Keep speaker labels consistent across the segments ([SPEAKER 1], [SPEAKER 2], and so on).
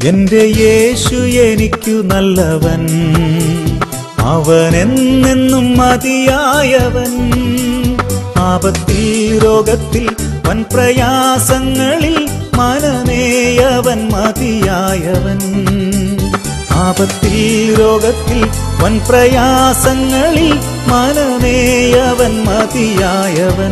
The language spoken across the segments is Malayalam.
[SPEAKER 1] എന്റെ യേശു എനിക്കു നല്ലവൻ അവൻ എന്നെന്നും മതിയായവൻ ആപത്തിൽ രോഗത്തിൽ വൻ പ്രയാസങ്ങളിൽ മനമേയവൻ മതിയായവൻ ആപത്തിൽ രോഗത്തിൽ വൻ പ്രയാസങ്ങളിൽ മനമേയവൻ മതിയായവൻ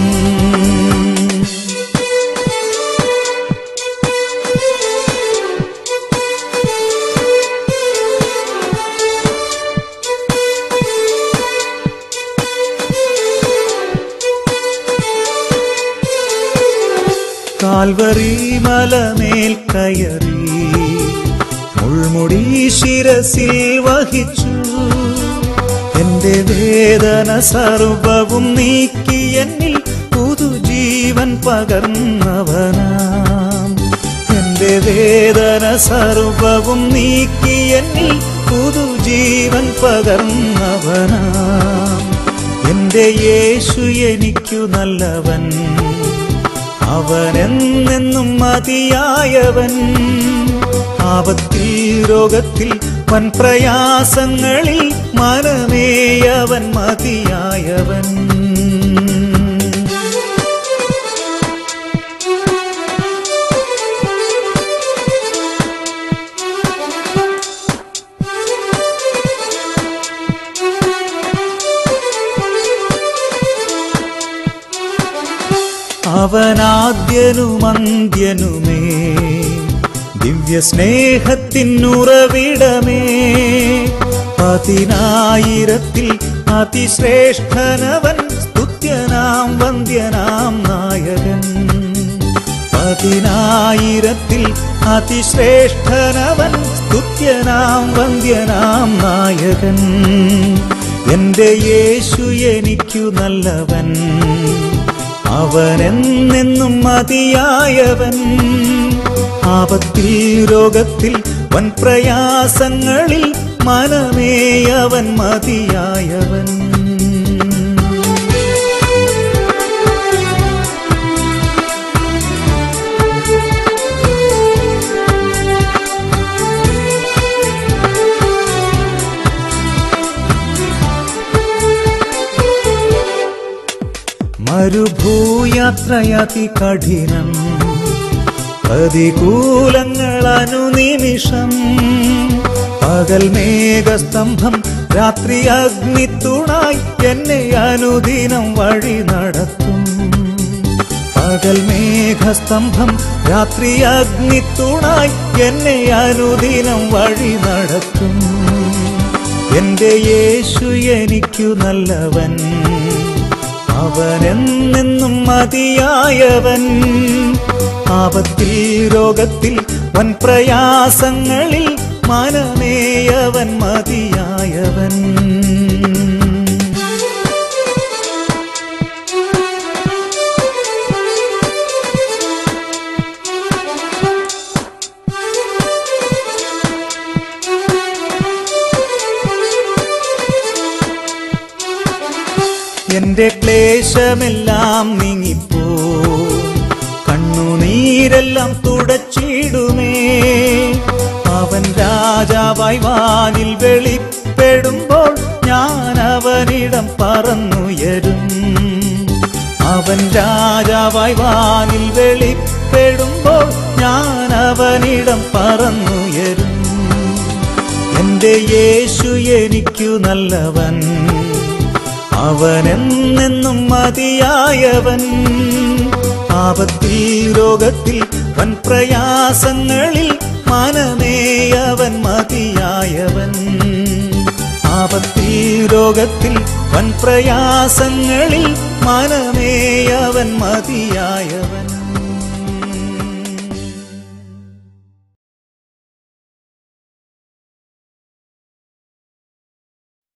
[SPEAKER 1] കാൽവറി മലമേൽ കയറി മുൾമുടി ശിരസിൽ വഹിച്ചു എന്റെ വേദന സർവവും നീക്കി എന്നിൽ പുതുജീവൻ പകർന്നവനാം എന്റെ വേദന സർവവും നീക്കി എന്നിൽ പുതുജീവൻ പകർന്നവനാം എന്റെ യേശു എനിക്കു നല്ലവൻ അവനെന്നെന്നും മതിയായവൻ ആപത്തിൽ രോഗത്തിൽ വൻ പ്രയാസങ്ങളിൽ മനമേയവൻ മതിയായവൻ അവനാദ്യനുമന്ത്യനുമേ ദിവ്യ സ്നേഹത്തിനുറവിടമേ പതിനായിരത്തിൽ അതിശ്രേഷ്ഠനവൻ സ്തുത്യനാം വന്ദ്യനാം നായകൻ പതിനായിരത്തിൽ അതിശ്രേഷ്ഠനവൻ സ്തുത്യനാം വന്ദ്യനാം നായകൻ എന്റെ യേശു എനിക്കു നല്ലവൻ അവനെന്നെന്നും മതിയായവൻ ആപത്തിൽ രോഗത്തിൽ വൻ പ്രയാസങ്ങളിൽ മനമേയവൻ മതിയായവൻ മരുഭൂയാത്രയതി കഠിനം പ്രതികൂലങ്ങൾ അനുനിമിഷം പകൽ മേഘസ്തംഭം രാത്രി അഗ്നിത്തുണായി എന്നെ അനുദിനം വഴി നടത്തും പകൽ മേഘസ്തംഭം രാത്രി അഗ്നിത്തുണായി എന്നെ അനുദിനം വഴി നടത്തും എന്റെ യേശു എനിക്കു നല്ലവൻ അവനെന്നെന്നും മതിയായവൻ ആപത്തിൽ രോഗത്തിൽ വൻ പ്രയാസങ്ങളിൽ മനമേയവൻ മതിയായവൻ എന്റെ ക്ലേശമെല്ലാം നീങ്ങിപ്പോ കണ്ണുനീരെല്ലാം തുടച്ചിടുമേ അവൻ രാജാവായി വാനിൽ വെളിപ്പെടുമ്പോൾ ഞാൻ അവനിടം പറന്നുയരും അവൻ രാജാവായി വാനിൽ വെളിപ്പെടുമ്പോൾ ഞാൻ അവനിടം പറന്നുയരും എന്റെ യേശു എനിക്കു നല്ലവൻ അവനെന്നെന്നും മതിയായവൻ ആപത്തിൽ രോഗത്തിൽ വൻ പ്രയാസങ്ങളിൽ മനമേയവൻ മതിയായവൻ ആപത്തിൽ രോഗത്തിൽ വൻ പ്രയാസങ്ങളിൽ മനമേയവൻ മതിയായവൻ